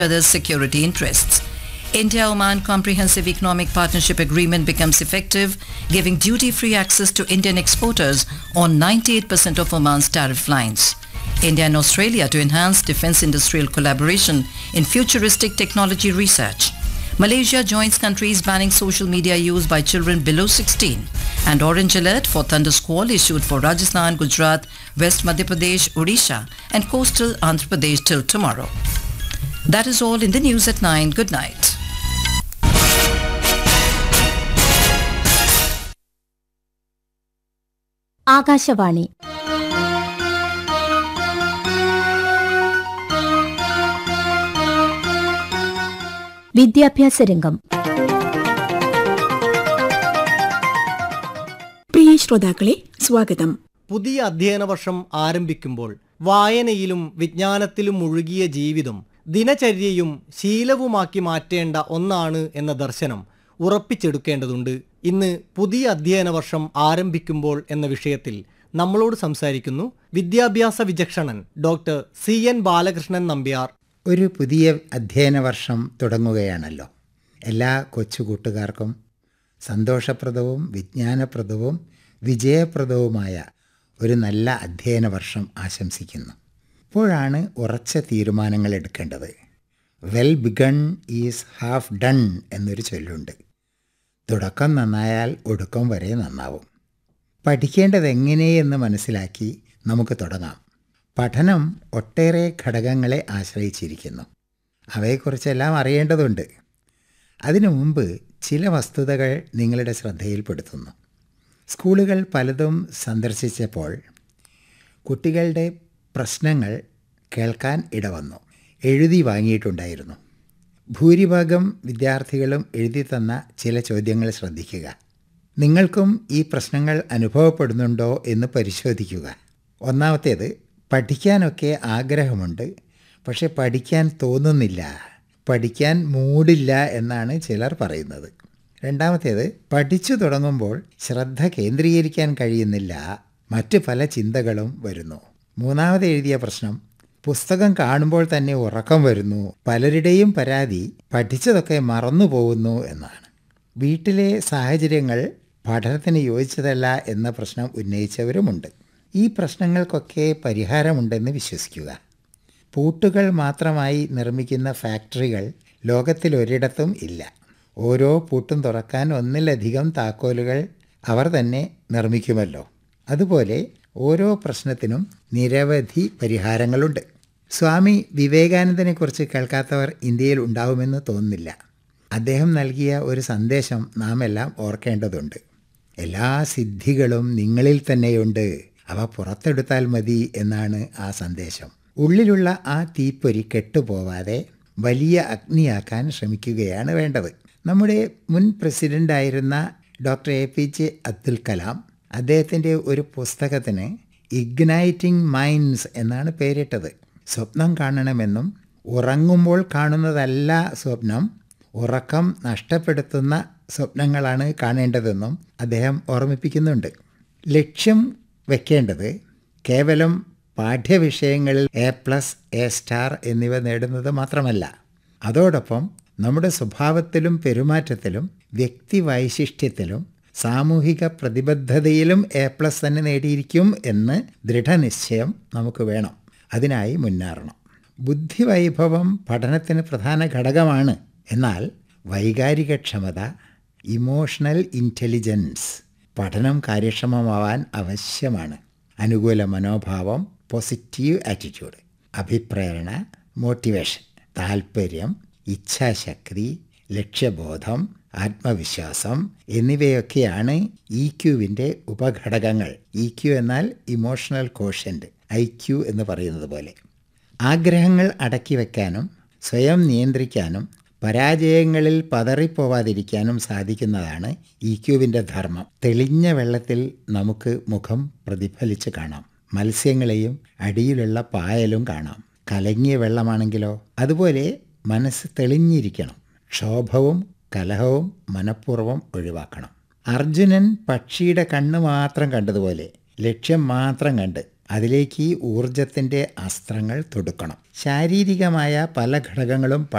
other security interests. India Oman Comprehensive Economic Partnership Agreement becomes effective, giving duty free access to Indian exporters on 98% of Oman's tariff lines. India and Australia to enhance defense industrial collaboration in futuristic technology research. Malaysia joins countries banning social media use by children below 16. And orange alert for thunder squall issued for Rajasthan, Gujarat, West Madhya Pradesh, Odisha and coastal Andhra Pradesh till tomorrow. That is all in the news at 9. Good night. Akashvani വിദ്യാഭ്യാസ രംഗം പ്രിയ ശ്രോതാക്കളെ സ്വാഗതം പുതിയ അധ്യയന വർഷം ആരംഭിക്കുമ്പോൾ വായനയിലും വിജ്ഞാനത്തിലും മുഴുകിയ ജീവിതം ദിനചര്യയും ശീലവുമാക്കി മാറ്റേണ്ട ഒന്നാണ് എന്ന ദർശനം ഉറപ്പിച്ചെടുക്കേണ്ടതുണ്ട് ഇന്ന് പുതിയ അധ്യയന വർഷം ആരംഭിക്കുമ്പോൾ എന്ന വിഷയത്തിൽ നമ്മളോട് സംസാരിക്കുന്നു വിദ്യാഭ്യാസ വിചക്ഷണൻ doctor C N Balakrishnan Nambiar ഒരു പുതിയ അധ്യയന വർഷം തുടങ്ങുകയാണല്ലോ എല്ലാ കൊച്ചു കൂട്ടുകാർക്കും സന്തോഷപ്രദവും വിജ്ഞാനപ്രദവും വിജയപ്രദവുമായ ഒരു നല്ല അധ്യയന വർഷം ആശംസിക്കുന്നു ഇപ്പോഴാണ് ഉറച്ച തീരുമാനങ്ങൾ എടുക്കേണ്ടത് well begun is half done എന്നൊരു ചൊല്ലുണ്ട് തുടക്കം നന്നായാൽ ഒടുക്കം വരെ നന്നാവും പഠിക്കേണ്ടത് എങ്ങനെയെന്ന് മനസ്സിലാക്കി നമുക്ക് തുടങ്ങാം പഠനം ഒട്ടേറെ ഘടകങ്ങളെ ആശ്രയിച്ചിരിക്കുന്നു അവയെക്കുറിച്ചെല്ലാം അറിയേണ്ടതുണ്ട് അതിനു മുമ്പ് ചില വസ്തുതകൾ നിങ്ങളുടെ ശ്രദ്ധയിൽപ്പെടുത്തുന്നു സ്കൂളുകൾ പലതും സന്ദർശിച്ചപ്പോൾ കുട്ടികളുടെ പ്രശ്നങ്ങൾ കേൾക്കാൻ ഇടവന്നു എഴുതി വാങ്ങിയിട്ടുണ്ടായിരുന്നു ഭൂരിഭാഗം വിദ്യാർത്ഥികളും എഴുതി തന്ന ചില ചോദ്യങ്ങൾ ശ്രദ്ധിക്കുക നിങ്ങൾക്കും ഈ പ്രശ്നങ്ങൾ അനുഭവപ്പെടുന്നുണ്ടോ എന്ന് പരിശോധിക്കുക ഒന്നാമത്തേത് പഠിക്കാനൊക്കെ ആഗ്രഹമുണ്ട് പക്ഷെ പഠിക്കാൻ തോന്നുന്നില്ല പഠിക്കാൻ മൂടില്ല എന്നാണ് ചിലർ പറയുന്നത് രണ്ടാമത്തേത് പഠിച്ചു തുടങ്ങുമ്പോൾ ശ്രദ്ധ കേന്ദ്രീകരിക്കാൻ കഴിയുന്നില്ല മറ്റ് പല ചിന്തകളും വരുന്നു മൂന്നാമത് എഴുതിയ പ്രശ്നം പുസ്തകം കാണുമ്പോൾ തന്നെ ഉറക്കം വരുന്നു പലരുടെയും പരാതി പഠിച്ചതൊക്കെ മറന്നു പോകുന്നു എന്നാണ് വീട്ടിലെ സാഹചര്യങ്ങൾ പഠനത്തിന് യോജിച്ചതല്ല എന്ന പ്രശ്നം ഉന്നയിച്ചവരുമുണ്ട് ഈ പ്രശ്നങ്ങൾക്കൊക്കെ പരിഹാരമുണ്ടെന്ന് വിശ്വസിക്കുക പൂട്ടുകൾ മാത്രമായി നിർമ്മിക്കുന്ന ഫാക്ടറികൾ ലോകത്തിലൊരിടത്തും ഇല്ല ഓരോ പൂട്ടും തുറക്കാൻ ഒന്നിലധികം താക്കോലുകൾ അവർ തന്നെ നിർമ്മിക്കുമല്ലോ അതുപോലെ ഓരോ പ്രശ്നത്തിനും നിരവധി പരിഹാരങ്ങളുണ്ട് സ്വാമി വിവേകാനന്ദനെക്കുറിച്ച് കേൾക്കാത്തവർ ഇന്ത്യയിൽ ഉണ്ടാവുമെന്ന് തോന്നുന്നില്ല അദ്ദേഹം നൽകിയ ഒരു സന്ദേശം നാം എല്ലാം ഓർക്കേണ്ടതുണ്ട് എല്ലാ സിദ്ധികളും നിങ്ങളിൽ തന്നെയുണ്ട് അവ പുറത്തെടുത്താൽ മതി എന്നാണ് ആ സന്ദേശം ഉള്ളിലുള്ള ആ തീപ്പൊരി കെട്ടുപോവാതെ വലിയ അഗ്നിയാക്കാൻ ശ്രമിക്കുകയാണ് വേണ്ടത് നമ്മുടെ മുൻ പ്രസിഡൻ്റായിരുന്ന doctor A P J Abdul Kalam അദ്ദേഹത്തിൻ്റെ ഒരു പുസ്തകത്തിന് ഇഗ്നൈറ്റിംഗ് മൈൻഡ്സ് എന്നാണ് പേരിട്ടത് സ്വപ്നം കാണണമെന്നും ഉറങ്ങുമ്പോൾ കാണുന്നതല്ല സ്വപ്നം ഉറക്കം നഷ്ടപ്പെടുത്തുന്ന സ്വപ്നങ്ങളാണ് കാണേണ്ടതെന്നും അദ്ദേഹം ഓർമ്മിപ്പിക്കുന്നുണ്ട് ലക്ഷ്യം വെക്കേണ്ടത് കേവലം പാഠ്യവിഷയങ്ങളിൽ എ പ്ലസ് എ സ്റ്റാർ എന്നിവ നേടുന്നത് മാത്രമല്ല അതോടൊപ്പം നമ്മുടെ സ്വഭാവത്തിലും പെരുമാറ്റത്തിലും വ്യക്തി വൈശിഷ്ട്യത്തിലും സാമൂഹിക പ്രതിബദ്ധതയിലും എ പ്ലസ് തന്നെ നേടിയിരിക്കും എന്ന് ദൃഢനിശ്ചയം നമുക്ക് വേണം അതിനായി മുന്നേറണം ബുദ്ധിവൈഭവം പഠനത്തിന് പ്രധാന ഘടകമാണ് എന്നാൽ വൈകാരികക്ഷമത ഇമോഷണൽ ഇൻ്റലിജൻസ് പഠനം കാര്യക്ഷമമാവാൻ ആവശ്യമാണ് അനുകൂല മനോഭാവം പോസിറ്റീവ് ആറ്റിറ്റ്യൂഡ് അഭിപ്രേരണ മോട്ടിവേഷൻ താൽപ്പര്യം ഇച്ഛാശക്തി ലക്ഷ്യബോധം ആത്മവിശ്വാസം എന്നിവയൊക്കെയാണ് ഇ ക്യുവിൻ്റെ ഉപഘടകങ്ങൾ ഇ ക്യു എന്നാൽ ഇമോഷണൽ കോഷ്യൻ്റ് ഐ ക്യു എന്ന് പറയുന്നത് പോലെ ആഗ്രഹങ്ങൾ അടക്കി വയ്ക്കാനും സ്വയം നിയന്ത്രിക്കാനും പരാജയങ്ങളിൽ പതറിപ്പോവാതിരിക്കാനും സാധിക്കുന്നതാണ് ഇ ക്യുവിൻ്റെ ധർമ്മം തെളിഞ്ഞ വെള്ളത്തിൽ നമുക്ക് മുഖം പ്രതിഫലിച്ച് കാണാം മത്സ്യങ്ങളെയും അടിയിലുള്ള പായലും കാണാം കലങ്ങിയ വെള്ളമാണെങ്കിലോ അതുപോലെ മനസ്സ് തെളിഞ്ഞിരിക്കണം ക്ഷോഭവും കലഹവും മനഃപൂർവ്വം ഒഴിവാക്കണം അർജുനൻ പക്ഷിയുടെ കണ്ണ് മാത്രം കണ്ടതുപോലെ ലക്ഷ്യം മാത്രം കണ്ട് അതിലേക്ക് ഈ ഊർജത്തിൻ്റെ അസ്ത്രങ്ങൾ തൊടുക്കണം ശാരീരികമായ പല ഘടകങ്ങളും